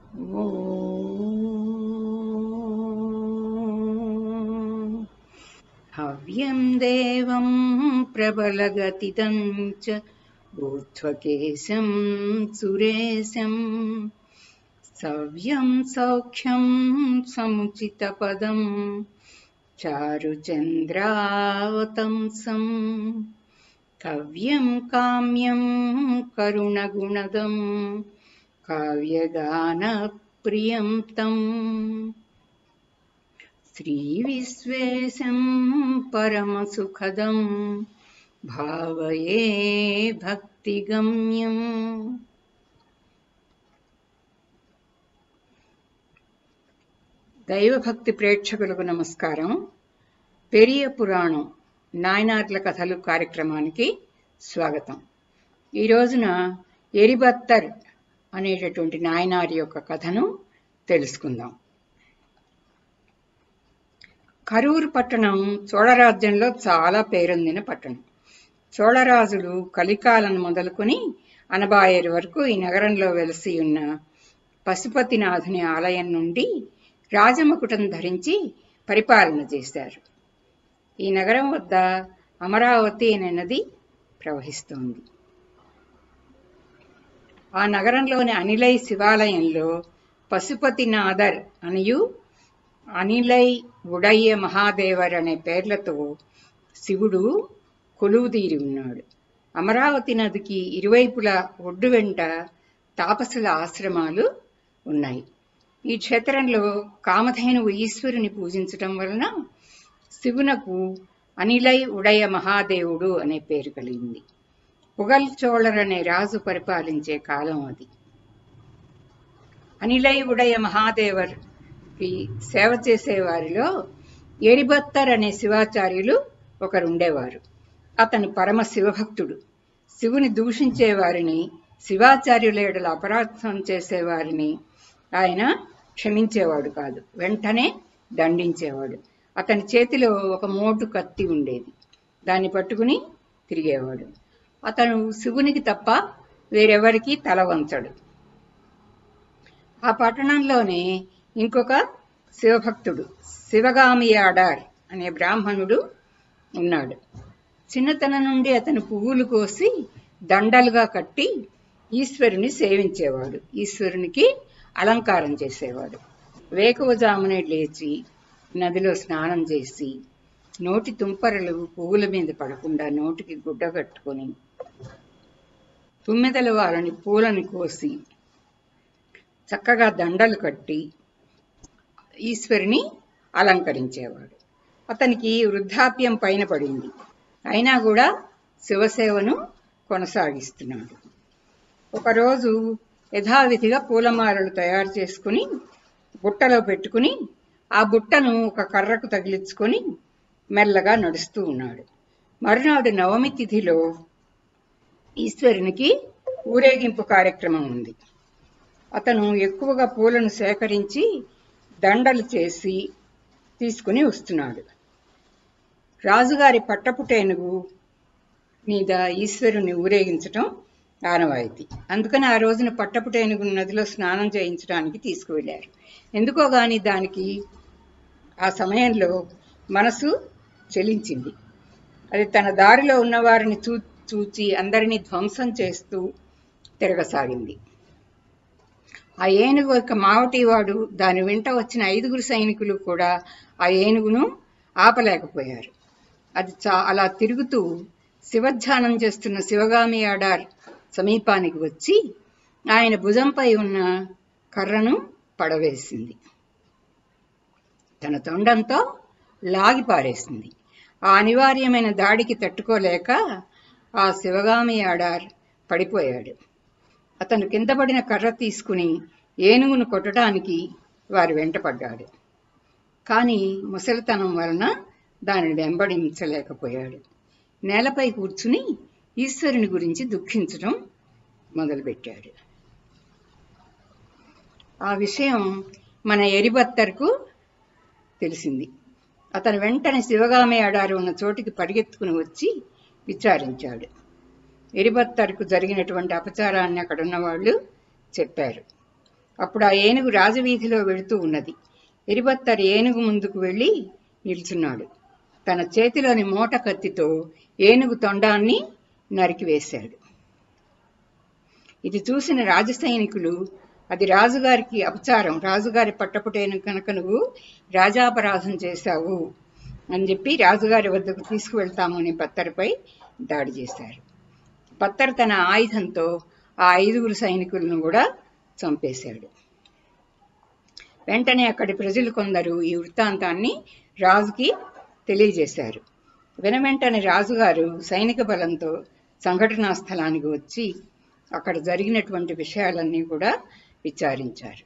ॐ हव्यं देवं प्रबलगतिदं च ऊर्ध्वकेशं सुरेशं सव्यं सौख्यं समुचितपदं चारुचन्द्रावतंसम् कव्यं काम्यं करुणगुणदं काव्यगानप्रियं तम् श्रीविश्वेशं परमसुखदं भावये भक्तिगम्यम् దైవభక్తి ప్రేక్షకులకు నమస్కారం పెరియ పురాణం నాయనార్ల కథలు కార్యక్రమానికి స్వాగతం ఈ రోజున ఎరిబత్తర్ అనేటటువంటి నాయనారి యొక్క కథను తెలుసుకుందాం కరూరు పట్టణం చోళరాజ్యంలో చాలా పేరొందిన పట్టణం చోళరాజులు కలికాలను మొదలుకొని అనబాయేరు వరకు ఈ నగరంలో వెలసి ఉన్న పశుపతినాథుని ఆలయం నుండి రాజముకుటం ధరించి పరిపాలన చేశారు ఈ నగరం వద్ద అమరావతి అనే నది ప్రవహిస్తోంది ఆ నగరంలోని అనిలై శివాలయంలో పశుపతినాథర్ అనియు అనిలై ఉడయ్య మహాదేవర్ అనే పేర్లతో శివుడు కొలువుదీరి ఉన్నాడు అమరావతి నదికి ఇరువైపులా ఒడ్డు వెంట తాపసుల ఆశ్రమాలు ఉన్నాయి ఈ క్షేత్రంలో కామధేనువు ఈశ్వరుని పూజించటం వలన శివునకు అనిలై ఉడయ మహాదేవుడు అనే పేరు కలిగింది పుగల్ చోళర్ అనే రాజు పరిపాలించే కాలం అది అనిలై ఉడయ మహాదేవర్ కి సేవ చేసే వారిలో ఎరిబత్తర్ అనే శివాచార్యులు ఒకరుండేవారు అతను పరమ శివభక్తుడు శివుని దూషించే వారిని శివాచార్యుల ఎడల అపరాధం చేసేవారిని ఆయన క్షమించేవాడు కాదు వెంటనే దండించేవాడు అతని చేతిలో ఒక మోటు కత్తి ఉండేది దాన్ని పట్టుకుని తిరిగేవాడు అతను శివునికి తప్ప వేరెవరికి తల వంచడు ఆ పట్టణంలోనే ఇంకొక శివభక్తుడు శివగామియాడార్ అనే బ్రాహ్మణుడు ఉన్నాడు చిన్నతనం నుండి అతను పువ్వులు కోసి దండలుగా కట్టి ఈశ్వరుని సేవించేవాడు ఈశ్వరునికి అలంకారం చేసేవాడు వేకువజామునే లేచి నదిలో స్నానం చేసి నోటి తుంపరలు పువ్వుల మీద పడకుండా నోటికి గుడ్డ కట్టుకొని తుమ్మెదల వారిని పూలని కోసి చక్కగా దండలు కట్టి ఈశ్వరుని అలంకరించేవాడు అతనికి వృద్ధాప్యం పైన పడింది అయినా కూడా శివసేవను కొనసాగిస్తున్నాడు ఒకరోజు యథావిధిగా పూలమాలలు తయారు చేసుకుని బుట్టలో పెట్టుకుని ఆ బుట్టను ఒక కర్రకు తగిలించుకొని మెల్లగా నడుస్తూ ఉన్నాడు మరునాడు నవమి తిథిలో ఈశ్వరునికి ఊరేగింపు కార్యక్రమం ఉంది అతను ఎక్కువగా పూలను సేకరించి దండలు చేసి తీసుకుని వస్తున్నాడు రాజుగారి పట్టపుటేనుగు మీద ఈశ్వరుని ఊరేగించటం ఆనవాయితీ అందుకని ఆ రోజున పట్టపుటేనుగు నదిలో స్నానం చేయించడానికి తీసుకువెళ్ళారు ఎందుకో గాని దానికి ఆ సమయంలో మనసు చెలించింది అది తన దారిలో ఉన్నవారిని చూ చూచి అందరినీ ధ్వంసం చేస్తూ తిరగసాగింది ఆ ఏనుగు యొక్క మావటివాడు దాని వెంట వచ్చిన ఐదుగురు సైనికులు కూడా ఆ ఏనుగును ఆపలేకపోయారు అది చా అలా తిరుగుతూ శివధ్యానం చేస్తున్న శివగామి ఆడార్ సమీపానికి వచ్చి ఆయన భుజంపై ఉన్న కర్రను పడవేసింది తన తొండంతో లాగి పారేసింది ఆ అనివార్యమైన దాడికి తట్టుకోలేక ఆ శివగామి ఆడార్ పడిపోయాడు అతను కింద పడిన కర్ర తీసుకుని ఏనుగును కొట్టడానికి వారు వెంటపడ్డాడు కానీ ముసలితనం వలన దానిని వెంబడించలేకపోయాడు నేలపై కూర్చుని ఈశ్వరుని గురించి దుఃఖించడం మొదలుపెట్టాడు ఆ విషయం మన ఎరిబత్తర్కు తెలిసింది అతను వెంటనే శివగామి అడారు ఉన్న చోటికి పరిగెత్తుకుని వచ్చి విచారించాడు ఎరిబత్తర్కు జరిగినటువంటి అపచారాన్ని అక్కడున్న వాళ్ళు చెప్పారు అప్పుడు ఆ ఏనుగు రాజవీధిలో వెళుతూ ఉన్నది ఎరిబత్తర్ ఏనుగు ముందుకు వెళ్ళి నిల్చున్నాడు తన చేతిలోని మూట కత్తితో ఏనుగు తొండాన్ని నరికివేశాడు ఇది చూసిన రాజ సైనికులు అది రాజుగారికి అపచారం రాజుగారి పట్టపుటేను కనుక నువ్వు రాజాపరాధం చేశావు అని చెప్పి రాజుగారి వద్దకు తీసుకువెళ్తాము అనే పత్తరుపై దాడి చేశారు పత్తర్ తన ఆయుధంతో ఆ ఐదుగురు సైనికులను కూడా చంపేశాడు వెంటనే అక్కడి ప్రజలు కొందరు ఈ వృత్తాంతాన్ని రాజుకి తెలియజేశారు వెనవెంటనే రాజుగారు సైనిక బలంతో సంఘటనా స్థలానికి వచ్చి అక్కడ జరిగినటువంటి విషయాలన్నీ కూడా విచారించారు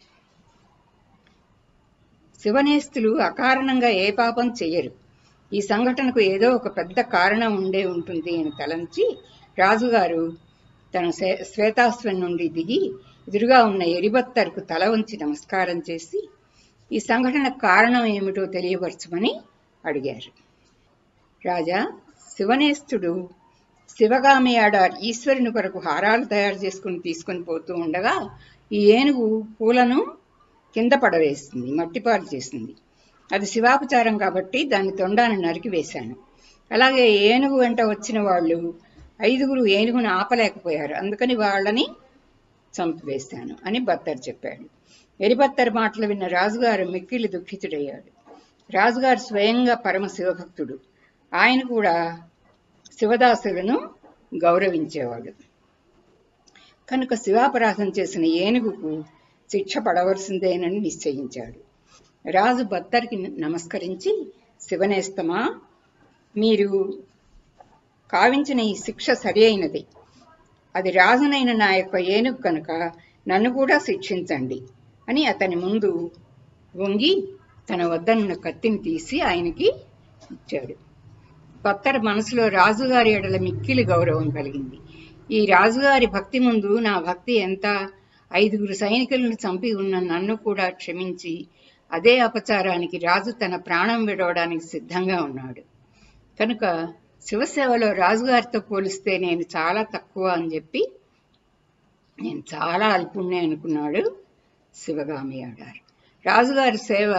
శివనేస్తులు అకారణంగా ఏ పాపం చెయ్యరు ఈ సంఘటనకు ఏదో ఒక పెద్ద కారణం ఉండే ఉంటుంది అని తలంచి రాజుగారు తన శ్వే- శ్వేతాశ్వం నుండి దిగి ఎదురుగా ఉన్న ఎరిబత్తర్కు తల వంచి నమస్కారం చేసి ఈ సంఘటన కారణం ఏమిటో తెలియపరచమని అడిగారు రాజా శివనేస్తుడు శివగామి ఆడార్ ఈశ్వరుని కొరకు హారాలు తయారు చేసుకుని తీసుకొని పోతూ ఉండగా ఈ ఏనుగు పూలను కింద పడవేసింది మట్టిపాలు చేసింది అది శివాపచారం కాబట్టి దాని తొండాన్ని నరికివేశాను అలాగే ఏనుగు వెంట వచ్చిన వాళ్ళు ఐదుగురు ఏనుగును ఆపలేకపోయారు అందుకని వాళ్ళని చంపివేశాను అని బత్తర్ చెప్పాడు ఎరిబత్తర్ మాటలు విన్న రాజుగారు మిక్కిలి దుఃఖితుడయ్యాడు రాజుగారు స్వయంగా పరమ శివభక్తుడు ఆయన కూడా శివదాసులను గౌరవించేవాడు కనుక శివాపరాధం చేసిన ఏనుగుకు శిక్ష పడవలసిందేనని నిశ్చయించాడు రాజు బత్తరికి నమస్కరించి శివనేస్తమా మీరు కావించిన ఈ శిక్ష సరి అయినది అది రాజునైన నా యొక్క ఏనుగు కనుక నన్ను కూడా శిక్షించండి అని అతని ముందు వంగి తన వద్దనున్న కత్తిని తీసి ఆయనకి ఇచ్చాడు బత్తర్ మనసులో రాజుగారి ఎడల మిక్కిలి గౌరవం కలిగింది ఈ రాజుగారి భక్తి ముందు నా భక్తి ఎంత ఐదుగురు సైనికులను చంపి ఉన్న నన్ను కూడా క్షమించి అదే అపచారానికి రాజు తన ప్రాణం విడవడానికి సిద్ధంగా ఉన్నాడు కనుక శివసేవలో రాజుగారితో పోలిస్తే నేను చాలా తక్కువ అని చెప్పి నేను చాలా అల్పుణ్ణే అనుకున్నాడు శివగామి ఆడారు రాజుగారి సేవ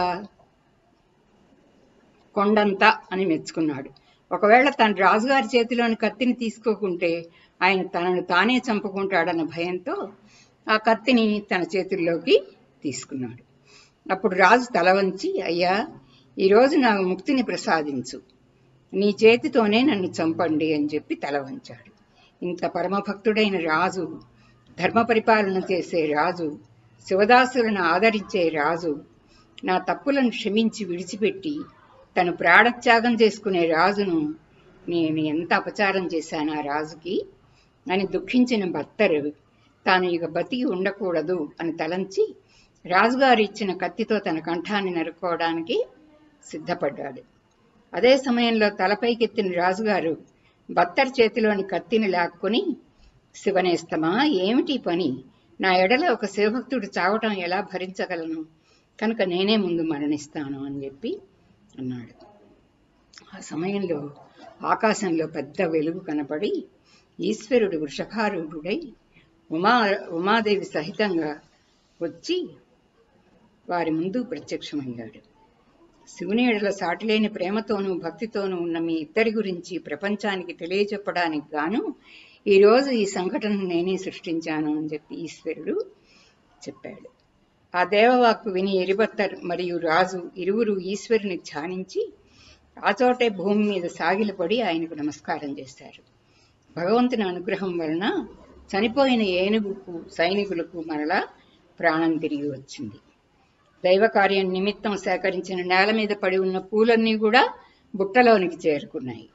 కొండంత అని మెచ్చుకున్నాడు ఒకవేళ తన రాజుగారి చేతిలోని కత్తిని తీసుకోకుంటే ఆయన తనను తానే చంపుకుంటాడన్న భయంతో ఆ కత్తిని తన చేతుల్లోకి తీసుకున్నాడు అప్పుడు రాజు తల వంచి అయ్యా ఈరోజు నాకు ముక్తిని ప్రసాదించు నీ చేతితోనే నన్ను చంపండి అని చెప్పి తల వంచాడు ఇంత పరమభక్తుడైన రాజు ధర్మ పరిపాలన చేసే రాజు శివదాసులను ఆదరించే రాజు నా తప్పులను క్షమించి విడిచిపెట్టి తను ప్రాణత్యాగం చేసుకునే రాజును నేను ఎంత అపచారం చేశాను ఆ రాజుకి అని దుఃఖించిన భర్తరు తాను ఇక బతికి ఉండకూడదు అని తలంచి రాజుగారు ఇచ్చిన కత్తితో తన కంఠాన్ని నరుక్కోవడానికి సిద్ధపడ్డాడు అదే సమయంలో తలపైకెత్తిన రాజుగారు బత్తర్ చేతిలోని కత్తిని లాక్కొని శివనేస్తమా ఏమిటి పని నా ఎడల ఒక శివభక్తుడు చావటం ఎలా భరించగలను కనుక నేనే ముందు మరణిస్తాను అని చెప్పి అన్నాడు ఆ సమయంలో ఆకాశంలో పెద్ద వెలుగు కనపడి ఈశ్వరుడు వృషభారూఢుడై ఉమా ఉమాదేవి సహితంగా వచ్చి వారి ముందు ప్రత్యక్షమయ్యాడు శివుని ఎడల సాటిలేని ప్రేమతోనూ భక్తితోనూ ఉన్న మీ ఇద్దరి గురించి ప్రపంచానికి తెలియచెప్పడానికి గాను ఈరోజు ఈ సంఘటన నేనే సృష్టించాను అని చెప్పి ఈశ్వరుడు చెప్పాడు ఆ దేవవాక్కు విని ఎరిబత్తర్ మరియు రాజు ఇరువురు ఈశ్వరుని ధ్యానించి ఆ చోటే భూమి మీద సాగిలపడి ఆయనకు నమస్కారం చేశారు భగవంతుని అనుగ్రహం వలన చనిపోయిన ఏనుగుకు సైనికులకు మరలా ప్రాణం తిరిగి వచ్చింది దైవ కార్యం నిమిత్తం సేకరించిన నేల మీద పడి ఉన్న పూలన్నీ కూడా బుట్టలోనికి చేరుకున్నాయి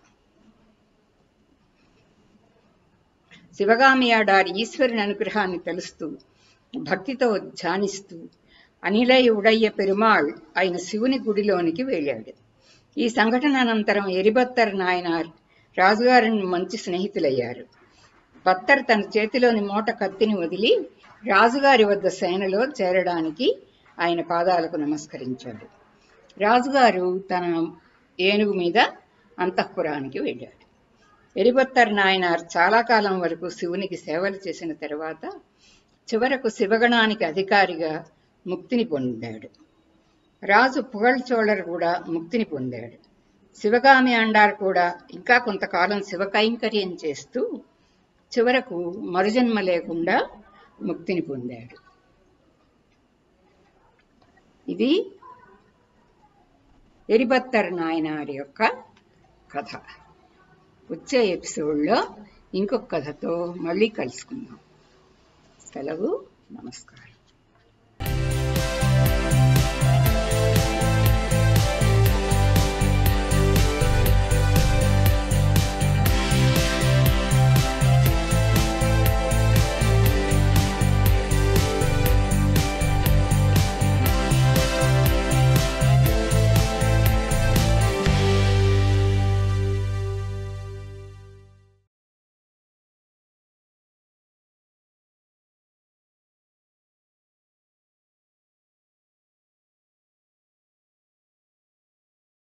శివగామి ఆడారి ఈశ్వరుని అనుగ్రహాన్ని తెలుస్తూ భక్తితో ధ్యానిస్తూ అనిలై ఉడయ్య పెరుమాళ్ అయిన శివుని గుడిలోనికి వెళ్ళాడు ఈ సంఘటన అనంతరం ఎరిబత్తర్ నాయనార్ రాజుగారిని మంచి స్నేహితులయ్యారు బత్తర్ తన చేతిలోని మూట కత్తిని వదిలి రాజుగారి వద్ద సేనలో చేరడానికి ఆయన పాదాలకు నమస్కరించాడు రాజుగారు తన ఏనుగు మీద అంతఃపురానికి వెళ్ళాడు ఎరిబత్తర్ నాయనార్ చాలా కాలం వరకు శివునికి సేవలు చేసిన తర్వాత చివరకు శివగణానికి అధికారిగా ముక్తిని పొందాడు రాజు పుగళ్చోళర్ కూడా ముక్తిని పొందాడు శివగామి అండార్ కూడా ఇంకా కొంతకాలం శివకైంకర్యం చేస్తూ చివరకు మరుజన్మ లేకుండా ముక్తిని పొందాడు ఇది ఎరిబత్తర్ నాయనారి యొక్క కథ వచ్చే ఎపిసోడ్లో ఇంకొక కథతో మళ్ళీ కలుసుకుందాం సెలవు నమస్కారం